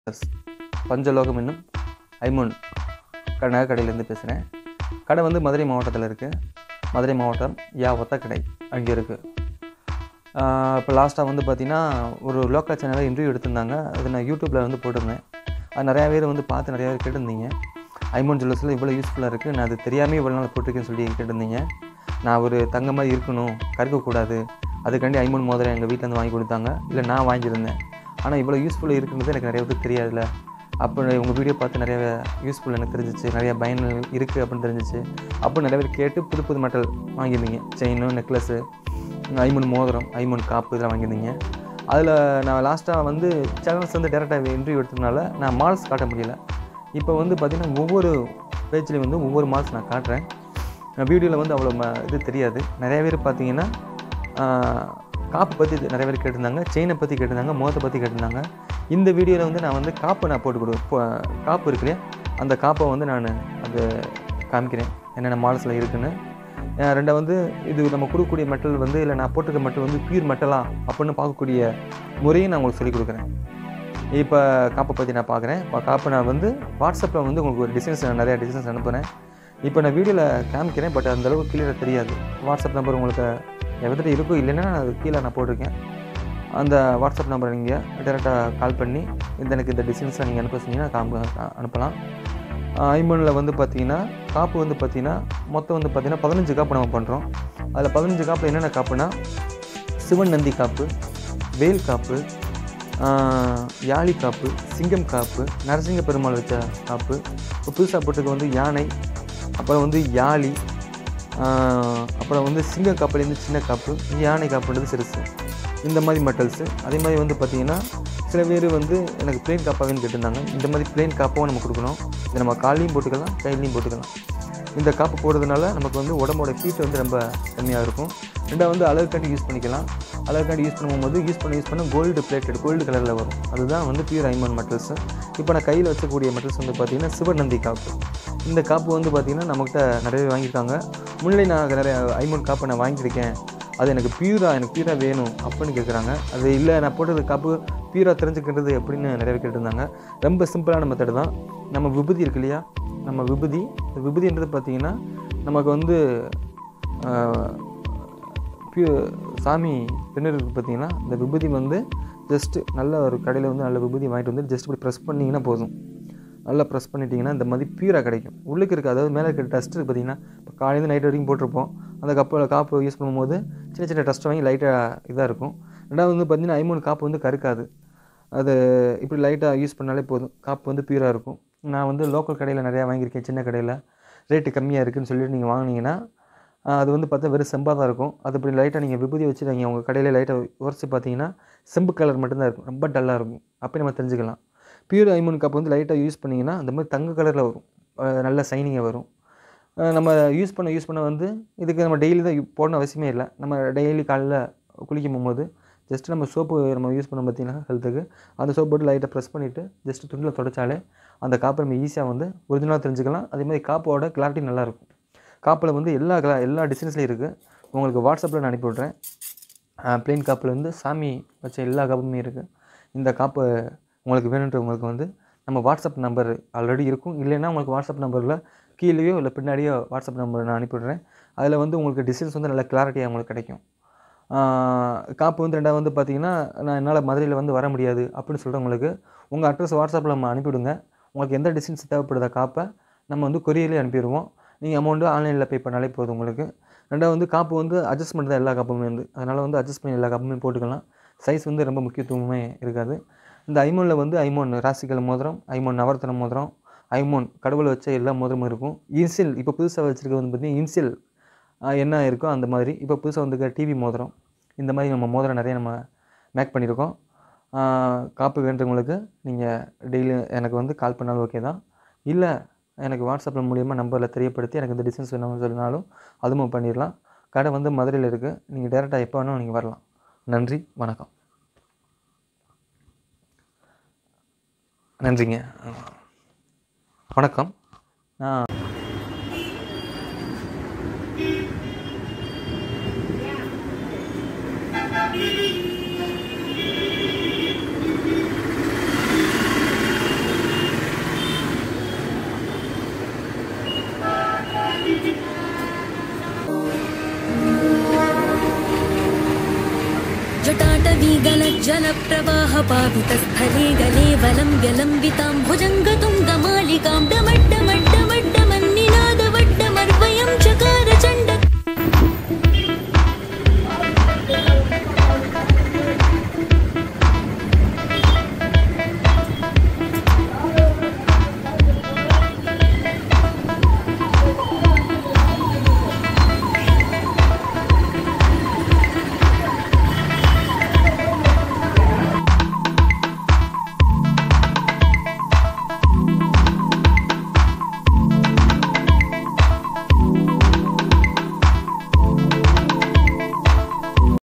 பஞ்சலோகம் என்னும் ஐமோன் நகை கடையிலேருந்து பேசுகிறேன் கடை வந்து மதுரை மாவட்டத்தில் இருக்குது மதுரை மாவட்டம் யா ஒத்தக்கடை அங்கே இருக்குது இப்போ லாஸ்ட்டாக வந்து பார்த்திங்கன்னா ஒரு லோக்கல் சேனலில் இன்டர்வியூ எடுத்திருந்தாங்க அது நான் யூடியூப்பில் வந்து போட்டிருந்தேன் அது நிறையா பேர் வந்து பார்த்து நிறையா பேர் கேட்டிருந்தீங்க ஐமோன் ஜுவல்லர்ஸில் இவ்வளோ யூஸ்ஃபுல்லாக இருக்குது நான் அது தெரியாமல் இவ்வளோ நாள் போட்டிருக்கேன்னு சொல்லி கேட்டிருந்தீங்க நான் ஒரு தங்க மாதிரி இருக்கணும் கருக்கக்கூடாது அதுக்காண்டி ஐமோன் மோதிரம் எங்கள் வீட்டிலேருந்து வாங்கி கொடுத்தாங்க இல்லை நான் வாங்கியிருந்தேன் ஆனால் இவ்வளோ யூஸ்ஃபுல்லாக இருக்குன்றது எனக்கு நிறைய பேருக்கு தெரியாதுல்ல அப்போ உங்கள் வீடியோ பார்த்து நிறைய யூஸ்ஃபுல் எனக்கு தெரிஞ்சிச்சு நிறைய பயன் இருக்குது அப்படின்னு தெரிஞ்சிச்சு அப்போ நிறைய பேர் கேட்டு புது புது மெட்டல் வாங்கியிருந்தீங்க செயினு நெக்லஸ்ஸு ஐமோன் மோதிரம் ஐமோன் காப்பு இதெல்லாம் வாங்கியிருந்தீங்க அதில் நான் லாஸ்ட்டாக வந்து சேனல்ஸ் வந்து டேரெக்டாக இன்டர்வியூ எடுத்ததுனால நான் மால்ஸ் காட்ட முடியல இப்போ வந்து பார்த்திங்கன்னா ஒவ்வொரு பேஜ்லேயும் வந்து ஒவ்வொரு மால்ஸ் நான் காட்டுறேன் வீடியோவில் வந்து அவ்வளோ ம இது தெரியாது நிறைய பேர் பார்த்தீங்கன்னா காப்பு பற்றி நிறைய பேர் கேட்டிருந்தாங்க செயினை பற்றி கேட்டிருந்தாங்க மோதத்தை பற்றி கேட்டிருந்தாங்க இந்த வீடியோவில் வந்து நான் வந்து காப்பு நான் போட்டு கொடு போ- காப்பு இருக்கு இல்லையா அந்த காப்பை வந்து நான் அது காமிக்கிறேன் என்னென்ன மாடல்ஸில் இருக்குன்னு அஹ் ரெண்டா வந்து இது நம்ம கொடுக்கக்கூடிய மெட்டல் வந்து இல்லை நான் போட்டிருக்க மெட்டல் வந்து பியூர் மெட்டலா அப்படின்னு பார்க்கக்கூடிய முறையும் நான் உங்களுக்கு சொல்லிக் கொடுக்குறேன் இப்போ காப்பை பற்றி நான் பார்க்குறேன் இப்போ காப்பை நான் வந்து வாட்ஸ்அப்பில் வந்து உங்களுக்கு ஒரு டிசைன்ஸ் நான் நிறையா டிசைன்ஸ் அனுப்புகிறேன் இப்போ நான் வீடியோவில் காமிக்கிறேன் பட் அந்த அளவுக்கு கிளியராக தெரியாது வாட்ஸ்அப் நம்பர் உங்களுக்கு எவ்வளோ இருக்கோ இல்லைன்னா நான் அது கீழே நான் போட்டிருக்கேன் அந்த வாட்ஸ்அப் நம்பரை நீங்கள் டேரெக்டாக கால் பண்ணி இந்த எனக்கு இந்த டிசைன்ஸை நீங்கள் அனுப்ப சொன்னீங்கன்னா காம்பு அனுப்பலாம் ஐமனில் வந்து பார்த்தீங்கன்னா காப்பு வந்து பார்த்தீங்கன்னா மொத்தம் வந்து பார்த்தீங்கன்னா பதினஞ்சு காப்பு நம்ம பண்ணுறோம் அதில் பதினஞ்சு காப்பில் என்னென்ன காப்புனா சிவன் நந்தி காப்பு வேல் காப்பு ஆஹ், யாழி காப்பு சிங்கம் காப்பு நரசிங்க பெருமாள் வச்ச காப்பு இப்போ புதுசாக போட்டிருக்க வந்து யானை அப்புறம் வந்து யாழி ஆஹ், அப்புறம் வந்து சிங்க காப்புலேருந்து சின்ன காப்பு யானை காப்புன்றது சிறுசு இந்த மாதிரி மெட்டல்ஸு அதே மாதிரி வந்து பார்த்திங்கன்னா சில பேர் வந்து எனக்கு பிளேன் காப்பாகன்னு கேட்டிருந்தாங்க இந்த மாதிரி பிளேன் காப்பாகவும் நம்ம கொடுக்கணும் இதை நம்ம காலையும் போட்டுக்கலாம் கையிலையும் போட்டுக்கலாம் இந்த காப்பு போடுறதுனால நமக்கு வந்து உடம்போட ஹீட் வந்து ரொம்ப கம்மியாக இருக்கும் ரெண்டாவது வந்து அழகுக்காண்டி யூஸ் பண்ணிக்கலாம் அழகுக்காண்டி யூஸ் பண்ணும்போது யூஸ் பண்ண யூஸ் பண்ண கோல்டு பிளேட்டட் கோல்டு கலரில் வரும் அதுதான் வந்து பியூர் ஐமன் மெட்டல்ஸு இப்போ நான் கையில் வச்சக்கூடிய மெட்டல்ஸ் வந்து பார்த்திங்கன்னா சிவநந்தி காப்பு இந்த காப்பு வந்து பார்த்திங்கன்னா நம்மக்கிட்ட நிறைய வாங்கியிருக்காங்க முன்னாடி நான் நிறைய ஐமன் காப்பை நான் வாங்கியிருக்கேன் அது எனக்கு பியூராக எனக்கு பியூராக வேணும் அப்படின்னு கேட்குறாங்க அது இல்லை நான் போட்டது காப்பு பியூராக தெரிஞ்சுக்கிறது எப்படின்னு நிறைய பேர் கேட்டிருந்தாங்க ரொம்ப சிம்பிளான மெத்தடு தான் நம்ம விபூதி இருக்கு இல்லையா நம்ம விபூதி இந்த விபூதின்றது பார்த்திங்கன்னா நமக்கு வந்து பியூ சாமி பின்னருக்கு பார்த்தீங்கன்னா இந்த விபூதி வந்து ஜஸ்ட்டு நல்ல ஒரு கடையில் வந்து நல்ல விபூதி வாங்கிட்டு வந்து ஜஸ்ட் இப்படி ப்ரெஸ் பண்ணிங்கன்னா போதும் நல்லா ப்ரெஸ் பண்ணிட்டீங்கன்னா இந்த மாதிரி பியூராக கிடைக்கும் உள்ளுக்கு இருக்க அதாவது மேலே இருக்கிற டஸ்ட்டு பார்த்தீங்கன்னா இப்போ காலையிலேருந்து நைட் வரைக்கும் போட்டிருப்போம் அந்த கப்பில் காப்பு யூஸ் பண்ணும்போது சின்ன சின்ன டஸ்ட் வாங்கி லைட்டாக இதாக இருக்கும் ரெண்டாவது வந்து பார்த்தீங்கன்னா ஐமூன் காப்பு வந்து கருக்காது அது இப்படி லைட்டாக யூஸ் பண்ணாலே போதும் காப்பு வந்து பியூராக இருக்கும் நான் வந்து லோக்கல் கடையில் நிறையா வாங்கியிருக்கேன் சின்ன கடையில் ரேட்டு கம்மியாக இருக்குதுன்னு சொல்லிட்டு நீங்கள் வாங்கினீங்கன்னா ஆஹ் அது வந்து பார்த்தா வெறும் செம்பாக தான் இருக்கும் அது இப்படி லைட்டாக நீங்கள் விபூதி வச்சு நீங்கள் உங்கள் கடையில் லைட்டாக உரைச்சி பார்த்தீங்கன்னா செம்பு கலர் மட்டும்தான் இருக்கும் ரொம்ப டல்லாக இருக்கும் அப்போ நம்ம தெரிஞ்சுக்கலாம் பியூர் ஐமூன் கப் வந்து லைட்டாக யூஸ் பண்ணிங்கன்னா அந்த மாதிரி தங்க கலரில் வரும் ஆஹ் நல்ல சைனிங்காக வரும் ஆஹ் நம்ம யூஸ் பண்ண யூஸ் பண்ண வந்து இதுக்கு நம்ம டெய்லி தான் யூ- போடணும் அவசியமே இல்லை நம்ம டெய்லி காலைல குளிக்கும் போகும்போது ஜஸ்ட் நம்ம சோப்பு நம்ம யூஸ் பண்ண பார்த்தீங்கன்னா ஹெல்த்துக்கு அந்த சோப் போட்டு லைட்டாக ப்ரெஸ் பண்ணிவிட்டு ஜஸ்ட் துணியில் தொடச்சாலே அந்த காப்பை நம்ம ஈஸியாக வந்து ஒரிஜினலாக தெரிஞ்சுக்கலாம் அதே மாதிரி காப்போட கிளாரிட்டி நல்லாயிருக்கும் காப்பில் வந்து எல்லா கலா எல்லா டிசைன்ஸ்லையும் இருக்குது உங்களுக்கு வாட்ஸ்அப்பில் நான் அனுப்பி விட்றேன் பிளெயின் காப்பில் வந்து சாமி வச்ச எல்லா காப்புமே இருக்குது இந்த காப்பு உங்களுக்கு வேணுன்றவங்களுக்கு வந்து நம்ம வாட்ஸ்அப் நம்பர் ஆல்ரெடி இருக்கும் இல்லைன்னா உங்களுக்கு வாட்ஸ்அப் நம்பரில் கீழேயோ இல்லை பின்னாடியோ வாட்ஸ்அப் நம்பர் நான் அனுப்பிவிட்றேன் அதில் வந்து உங்களுக்கு டிசைன்ஸ் வந்து நல்ல கிளாரிட்டியாக உங்களுக்கு கிடைக்கும் ஆஹ் காப்பு வந்து ரெண்டாவது வந்து பார்த்தீங்கன்னா நான் என்னால் மதுரையில் வந்து வர முடியாது அப்படின்னு சொல்கிறவங்களுக்கு உங்கள் அட்ரஸ் வாட்ஸ்அப்பில் நம்ம அனுப்பிவிடுங்க உங்களுக்கு எந்த டிசைன்ஸ் தேவைப்படுதா காப்பை நம்ம வந்து கொரியர்லேயே அனுப்பிடுவோம் நீங்கள் அமௌண்ட்டு ஆன்லைனில் பே பண்ணாலே போதும் உங்களுக்கு ரெண்டாவது வந்து காப்பு வந்து அட்ஜஸ்ட்மெண்ட் தான் எல்லா காப்புமே வந்து அதனால் வந்து அட்ஜஸ்ட் பண்ணி எல்லா காப்புமே போட்டுக்கலாம் சைஸ் வந்து ரொம்ப முக்கியத்துவமே இருக்காது இந்த ஐமோனில் வந்து ஐமோன் ராசிக்கல் மோதிரம் ஐமோன் நவரத்தன மோதிரம் ஐமோன் கடவுள் வச்ச எல்லா மோதிரமும் இருக்கும் இன்சில் இப்போ புதுசாக வச்சுருக்க வந்து பார்த்திங்கன்னா இன்சில் என்ன இருக்கோ அந்த மாதிரி இப்போ புதுசாக வந்துருக்க டிவி மோதிரம் இந்த மாதிரி நம்ம மோதிரம் நிறைய நம்ம மேக் பண்ணியிருக்கோம் ஆஹ் காப்பு வேண்டுறவங்களுக்கு நீங்கள் டெய்லி எனக்கு வந்து கால் பண்ணாலும் ஓகே தான் இல்லை எனக்கு வாட்ஸ்அப்பில் மூலியமாக நம்பரில் தெரியப்படுத்தி எனக்கு இந்த டிசைன்ஸ் வேணும்னு சொன்னாலும் அதுவும் பண்ணிடலாம் கடை வந்து மதுரையில் இருக்குது நீங்கள் டேரெக்டாக எப்போ வேணாலும் நீங்கள் வரலாம் நன்றி வணக்கம் நன்றிங்க வணக்கம் நான் ताण्डवीगलज्जलप्रवाह पावितस्थले गले वलं व्यलम्बितां भुजङ्गतुङ्गमालिकां डमड्डमड्ड